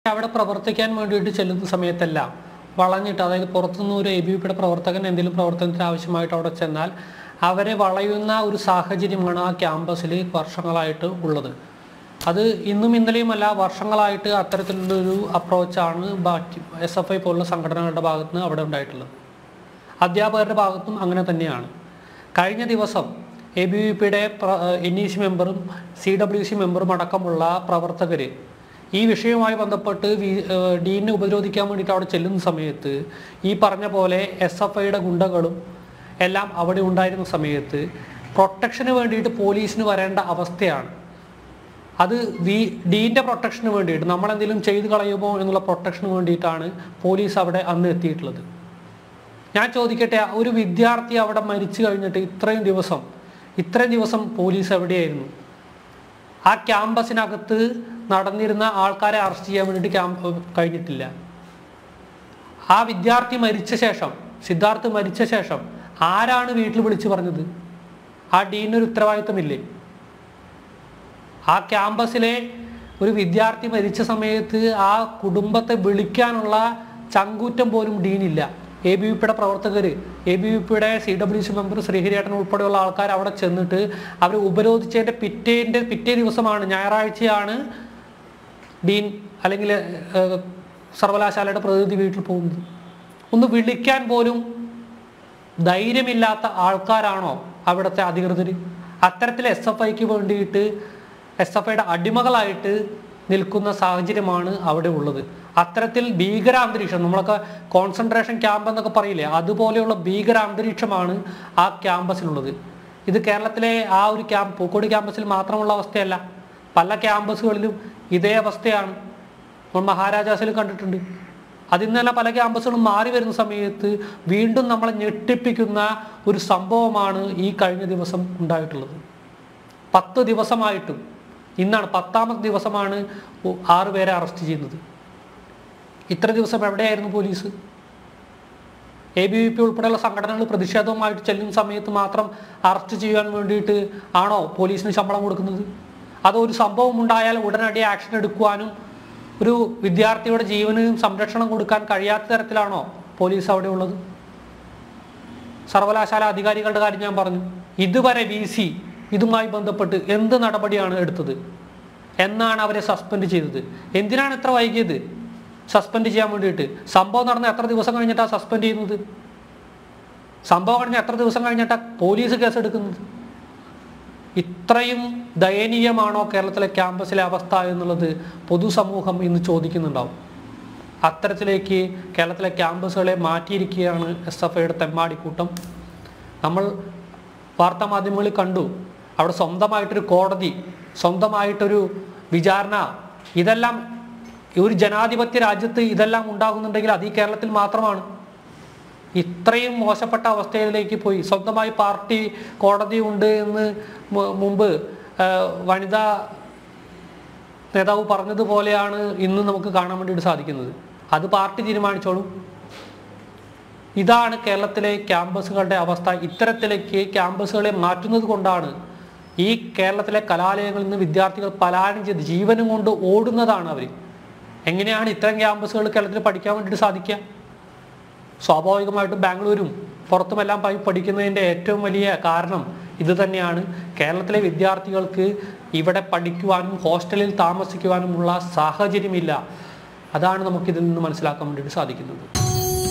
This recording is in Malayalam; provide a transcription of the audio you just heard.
അവിടെ പ്രവർത്തിക്കാൻ വേണ്ടിയിട്ട് ചെല്ലുന്ന സമയത്തെല്ലാം വളഞ്ഞിട്ട് അതായത് പുറത്തുനിന്ന് ഒരു എ ബി വിയുടെ പ്രവർത്തകൻ എന്തെങ്കിലും പ്രവർത്തനത്തിന് ആവശ്യമായിട്ട് അവിടെ ചെന്നാൽ അവരെ വളയുന്ന ഒരു സാഹചര്യമാണ് ആ ക്യാമ്പസിൽ വർഷങ്ങളായിട്ട് ഉള്ളത് അത് ഇന്നും ഇന്നലെയുമല്ല വർഷങ്ങളായിട്ട് അത്തരത്തിലുള്ളൊരു അപ്രോച്ചാണ് ബാക്കി എസ് എഫ് ഐ പോലുള്ള സംഘടനകളുടെ ഭാഗത്ത് നിന്ന് അവിടെ ഉണ്ടായിട്ടുള്ളത് അധ്യാപകരുടെ ഭാഗത്തും അങ്ങനെ തന്നെയാണ് കഴിഞ്ഞ ദിവസം എ ബി വി പിയുടെ എൻ ഇ സി മെമ്പറും സി ഡബ്ല്യു സി മെമ്പറും അടക്കമുള്ള പ്രവർത്തകർ ഈ വിഷയവുമായി ബന്ധപ്പെട്ട് വി ഏഹ് ഡീനെ ഉപരോധിക്കാൻ വേണ്ടിയിട്ട് അവിടെ ചെല്ലുന്ന സമയത്ത് ഈ പറഞ്ഞ പോലെ എസ് എഫ് ഐയുടെ ഗുണ്ടകളും എല്ലാം അവിടെ ഉണ്ടായിരുന്ന സമയത്ത് പ്രൊട്ടക്ഷന് വേണ്ടിയിട്ട് പോലീസിന് വരേണ്ട അവസ്ഥയാണ് അത് വി ഡീൻ്റെ പ്രൊട്ടക്ഷന് വേണ്ടിയിട്ട് നമ്മളെന്തെങ്കിലും ചെയ്തു കളയുമോ എന്നുള്ള പ്രൊട്ടക്ഷന് വേണ്ടിയിട്ടാണ് പോലീസ് അവിടെ അന്ന് എത്തിയിട്ടുള്ളത് ഞാൻ ചോദിക്കട്ടെ ഒരു വിദ്യാർത്ഥി അവിടെ മരിച്ചു കഴിഞ്ഞിട്ട് ഇത്രയും ദിവസം ഇത്രയും ദിവസം പോലീസ് എവിടെയായിരുന്നു ആ ക്യാമ്പസിനകത്ത് നടന്നിരുന്ന ആൾക്കാരെ അറസ്റ്റ് ചെയ്യാൻ വേണ്ടിയിട്ട് ക്യാമ്പ് കഴിഞ്ഞിട്ടില്ല ആ വിദ്യാർത്ഥി മരിച്ച ശേഷം സിദ്ധാർത്ഥ് മരിച്ച ശേഷം ആരാണ് വീട്ടിൽ വിളിച്ചു പറഞ്ഞത് ആ ഡീനൊരു ഉത്തരവാദിത്തമില്ലേ ആ ക്യാമ്പസിലെ ഒരു വിദ്യാർത്ഥി മരിച്ച സമയത്ത് ആ കുടുംബത്തെ വിളിക്കാനുള്ള ചങ്കൂറ്റം പോലും ഡീനില്ല എ ബി വി പിയുടെ പ്രവർത്തകർ എ ബി വി പിയുടെ സി ഡബ്ല്യു സി മെമ്പർ ശ്രീഹരിയേട്ടൻ ഉൾപ്പെടെയുള്ള ആൾക്കാർ അവിടെ ചെന്നിട്ട് അവർ ഉപരോധിച്ചതിൻ്റെ പിറ്റേൻ്റെ പിറ്റേ ദിവസമാണ് ഞായറാഴ്ചയാണ് ഡീൻ അല്ലെങ്കിൽ ഏഹ്, സർവകലാശാലയുടെ പ്രതിനിധി വീട്ടിൽ പോകുന്നത് ഒന്ന് വിളിക്കാൻ പോലും ധൈര്യമില്ലാത്ത ആൾക്കാരാണോ അവിടുത്തെ അധികൃതർ അത്തരത്തിൽ എസ് എഫ് ഐക്ക് വേണ്ടിയിട്ട് എസ് എഫ് ഐയുടെ അടിമകളായിട്ട് നിൽക്കുന്ന സാഹചര്യമാണ് അവിടെ ഉള്ളത് അത്തരത്തിൽ ഭീകര അന്തരീക്ഷം നമ്മളൊക്കെ കോൺസെൻട്രേഷൻ ക്യാമ്പ് എന്നൊക്കെ പറയില്ലേ അതുപോലെയുള്ള ഭീകര അന്തരീക്ഷമാണ് ആ ക്യാമ്പസിലുള്ളത് ഇത് കേരളത്തിലെ ആ ഒരു ക്യാമ്പ് പൂക്കോട് ക്യാമ്പസിൽ മാത്രമുള്ള അവസ്ഥയല്ല പല ക്യാമ്പസുകളിലും ഇതേ അവസ്ഥയാണ് നമ്മൾ മഹാരാജാസിൽ കണ്ടിട്ടുണ്ട് അതിൽ നിന്ന് തന്നെ പല ക്യാമ്പസുകളും മാറി വരുന്ന സമയത്ത് വീണ്ടും നമ്മളെ ഞെട്ടിപ്പിക്കുന്ന ഒരു സംഭവമാണ് ഈ കഴിഞ്ഞ ദിവസം ഉണ്ടായിട്ടുള്ളത് പത്ത് ദിവസമായിട്ടും ഇന്നാണ് പത്താമത്തെ ദിവസമാണ് ഒ- ആറ് പേരെ അറസ്റ്റ് ചെയ്യുന്നത് ഇത്ര ദിവസം എവിടെയായിരുന്നു police A B V P ഉൾപ്പെടെയുള്ള സംഘടനകൾ പ്രതിഷേധവുമായിട്ട് ചെല്ലുന്ന സമയത്ത് മാത്രം അറസ്റ്റ് ചെയ്യാൻ വേണ്ടിയിട്ട് ആണോ പോലീസിന് ശമ്പളം കൊടുക്കുന്നത് അതോ ഒരു സംഭവം ഉണ്ടായാൽ ഉടനടി ആക്ഷൻ എടുക്കുവാനും ഒരു വിദ്യാർത്ഥിയുടെ ജീവന് സംരക്ഷണം കൊടുക്കാൻ കഴിയാത്ത തരത്തിലാണോ പോലീസ് അവിടെ ഉള്ളത് സർവകലാശാല അധികാരികളുടെ കാര്യം ഞാൻ പറഞ്ഞു ഇതുവരെ വി സി ഇതുമായി ബന്ധപ്പെട്ട് എന്ത് നടപടിയാണ് എടുത്തത് എന്നാണ് അവരെ സസ്പെൻഡ് ചെയ്തത് എന്തിനാണ് ഇത്ര വൈകിയത് സസ്പെൻഡ് ചെയ്യാൻ വേണ്ടിയിട്ട് സംഭവം നടന്ന എത്ര ദിവസം കഴിഞ്ഞിട്ടാണ് സസ്പെൻഡ് ചെയ്യുന്നത് സംഭവം കഴിഞ്ഞ എത്ര ദിവസം കഴിഞ്ഞിട്ടാണ് പോലീസ് കേസ് എടുക്കുന്നത് ഇത്രയും ദയനീയമാണോ കേരളത്തിലെ ക്യാമ്പസിലെ അവസ്ഥ എന്നുള്ളത് പൊതുസമൂഹം ഇന്ന് ചോദിക്കുന്നുണ്ടാവും അത്തരത്തിലേക്ക് കേരളത്തിലെ ക്യാമ്പസുകളെ മാറ്റിയിരിക്കുകയാണ് എസ് എഫ് ഐയുടെ തെമ്മാടിക്കൂട്ടം നമ്മൾ വാർത്താ മാധ്യമങ്ങളിൽ കണ്ടു അവിടെ സ്വന്തമായിട്ടൊരു കോടതി സ്വന്തമായിട്ടൊരു വിചാരണ ഇതെല്ലാം ഒരു ജനാധിപത്യ രാജ്യത്ത് ഇതെല്ലാം ഉണ്ടാകുന്നുണ്ടെങ്കിൽ അത് ഈ കേരളത്തിൽ മാത്രമാണ് ഇത്രയും മോശപ്പെട്ട അവസ്ഥയിലേക്ക് പോയി സ്വന്തമായി പാർട്ടി കോടതി ഉണ്ട് എന്ന് മു- മുമ്പ് ആ, വനിതാ നേതാവ് പറഞ്ഞതുപോലെയാണ് ഇന്ന് നമുക്ക് കാണാൻ വേണ്ടിയിട്ട് സാധിക്കുന്നത് അത് പാർട്ടി തീരുമാനിച്ചോളും ഇതാണ് കേരളത്തിലെ ക്യാമ്പസുകളുടെ അവസ്ഥ ഇത്തരത്തിലേക്ക് ക്യാമ്പസുകളെ മാറ്റുന്നത് കൊണ്ടാണ് ഈ കേരളത്തിലെ കലാലയങ്ങളിൽ നിന്ന് വിദ്യാർത്ഥികൾ പലായനം ചെയ്ത് ജീവനും കൊണ്ട് ഓടുന്നതാണ് അവർ എങ്ങനെയാണ് ഇത്തരം ക്യാമ്പസുകൾ കേരളത്തിൽ പഠിക്കാൻ വേണ്ടിയിട്ട് സാധിക്കുക സ്വാഭാവികമായിട്ടും ബാംഗ്ലൂരും പുറത്തുമെല്ലാം പോയി പഠിക്കുന്നതിൻ്റെ ഏറ്റവും വലിയ കാരണം ഇത് തന്നെയാണ് കേരളത്തിലെ വിദ്യാർത്ഥികൾക്ക് ഇവിടെ പഠിക്കുവാനും ഹോസ്റ്റലിൽ താമസിക്കുവാനുമുള്ള സാഹചര്യമില്ല അതാണ് നമുക്കിതിൽ നിന്ന് മനസ്സിലാക്കാൻ വേണ്ടിയിട്ട് സാധിക്കുന്നത്